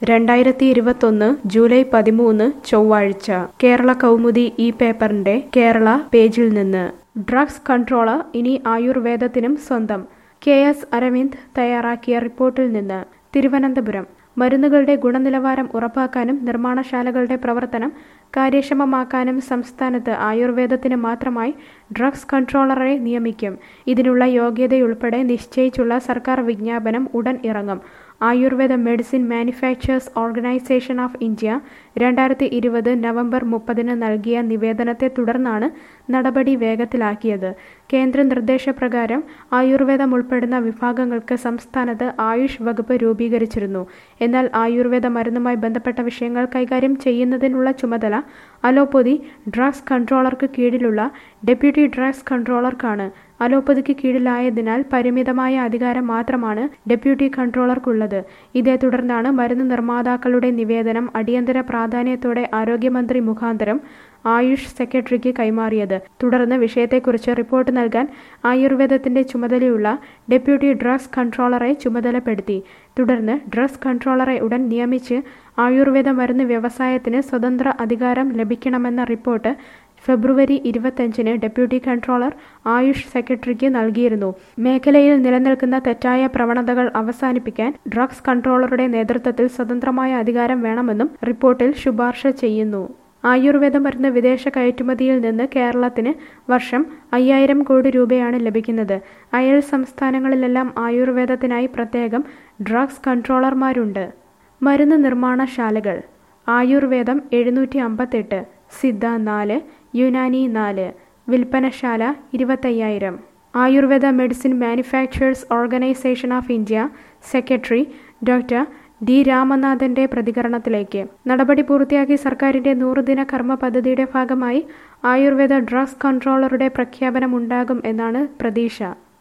രണ്ടായിരത്തി ഇരുപത്തൊന്ന് ജൂലൈ പതിമൂന്ന് ചൊവ്വാഴ്ച കേരള കൗമുദി ഈ പേപ്പറിന്റെ കേരള പേജിൽ നിന്ന് ഡ്രഗ്സ് കൺട്രോളർ ഇനി ആയുർവേദത്തിനും സ്വന്തം കെ എസ് അരവിന്ദ് തയ്യാറാക്കിയ റിപ്പോർട്ടിൽ നിന്ന് തിരുവനന്തപുരം മരുന്നുകളുടെ ഗുണനിലവാരം ഉറപ്പാക്കാനും നിർമ്മാണശാലകളുടെ പ്രവർത്തനം കാര്യക്ഷമമാക്കാനും സംസ്ഥാനത്ത് ആയുർവേദത്തിന് മാത്രമായി ഡ്രഗ്സ് കൺട്രോളറെ നിയമിക്കും ഇതിനുള്ള യോഗ്യതയുൾപ്പെടെ നിശ്ചയിച്ചുള്ള സർക്കാർ വിജ്ഞാപനം ഉടൻ ഇറങ്ങും Ayurveda medicine manufacturers organisation of India രണ്ടായിരത്തി ഇരുപത് നവംബർ മുപ്പതിന് നൽകിയ നിവേദനത്തെ തുടർന്നാണ് നടപടി വേഗത്തിലാക്കിയത് കേന്ദ്ര നിർദ്ദേശപ്രകാരം ആയുർവേദം ഉൾപ്പെടുന്ന വിഭാഗങ്ങൾക്ക് സംസ്ഥാനത്ത് ആയുഷ് വകുപ്പ് രൂപീകരിച്ചിരുന്നു എന്നാൽ ആയുർവേദ മരുന്നുമായി ബന്ധപ്പെട്ട വിഷയങ്ങൾ കൈകാര്യം ചെയ്യുന്നതിനുള്ള ചുമതല അലോപ്പതി ഡ്രഗ്സ് കൺട്രോളർക്ക് കീഴിലുള്ള ഡെപ്യൂട്ടി ഡ്രഗ്സ് കൺട്രോളർക്കാണ് അലോപ്പതിക്ക് കീഴിലായതിനാൽ പരിമിതമായ അധികാരം മാത്രമാണ് ഡെപ്യൂട്ടി കൺട്രോളർക്കുള്ളത് ഇതേ തുടർന്നാണ് മരുന്ന് നിർമ്മാതാക്കളുടെ നിവേദനം അടിയന്തര പ്രാധാന്യത്തോടെ ആരോഗ്യമന്ത്രി മുഖാന്തരം ആയുഷ് സെക്രട്ടറിക്ക് കൈമാറിയത് തുടർന്ന് വിഷയത്തെക്കുറിച്ച് റിപ്പോർട്ട് നൽകാൻ ആയുർവേദത്തിന്റെ ചുമതലയുള്ള ഡെപ്യൂട്ടി ഡ്രഗ്സ് കൺട്രോളറെ ചുമതലപ്പെടുത്തി തുടർന്ന് ഡ്രഗ്സ് കൺട്രോളറെ ഉടൻ നിയമിച്ച് ആയുർവേദ മരുന്ന് വ്യവസായത്തിന് സ്വതന്ത്ര അധികാരം ലഭിക്കണമെന്ന റിപ്പോർട്ട് ഫെബ്രുവരി ഇരുപത്തഞ്ചിന് ഡെപ്യൂട്ടി കൺട്രോളർ ആയുഷ് സെക്രട്ടറിക്ക് നൽകിയിരുന്നു മേഖലയിൽ നിലനിൽക്കുന്ന തെറ്റായ പ്രവണതകൾ അവസാനിപ്പിക്കാൻ ഡ്രഗ്സ് കൺട്രോളറുടെ നേതൃത്വത്തിൽ സ്വതന്ത്രമായ അധികാരം വേണമെന്നും റിപ്പോർട്ടിൽ ശുപാർശ ചെയ്യുന്നു ആയുർവേദ മരുന്ന് വിദേശ കയറ്റുമതിയിൽ നിന്ന് കേരളത്തിന് വർഷം അയ്യായിരം കോടി രൂപയാണ് ലഭിക്കുന്നത് അയൽ സംസ്ഥാനങ്ങളിലെല്ലാം ആയുർവേദത്തിനായി പ്രത്യേകം ഡ്രഗ്സ് കൺട്രോളർമാരുണ്ട് മരുന്ന് നിർമ്മാണശാലകൾ ആയുർവേദം എഴുന്നൂറ്റി അമ്പത്തെട്ട് സിദ്ധ നാല് യുനാനി നാല് വിൽപ്പനശാല ഇരുപത്തയ്യായിരം Ayurveda medicine manufacturers organisation of India secretary doctor D രാമനാഥന്റെ പ്രതികരണത്തിലേക്ക് നടപടി പൂർത്തിയാക്കി സർക്കാരിന്റെ നൂറുദിന കർമ്മ പദ്ധതിയുടെ ഭാഗമായി ആയുർവേദ ഡ്രഗ്സ് കൺട്രോളറുടെ പ്രഖ്യാപനമുണ്ടാകും എന്നാണ് പ്രതീക്ഷ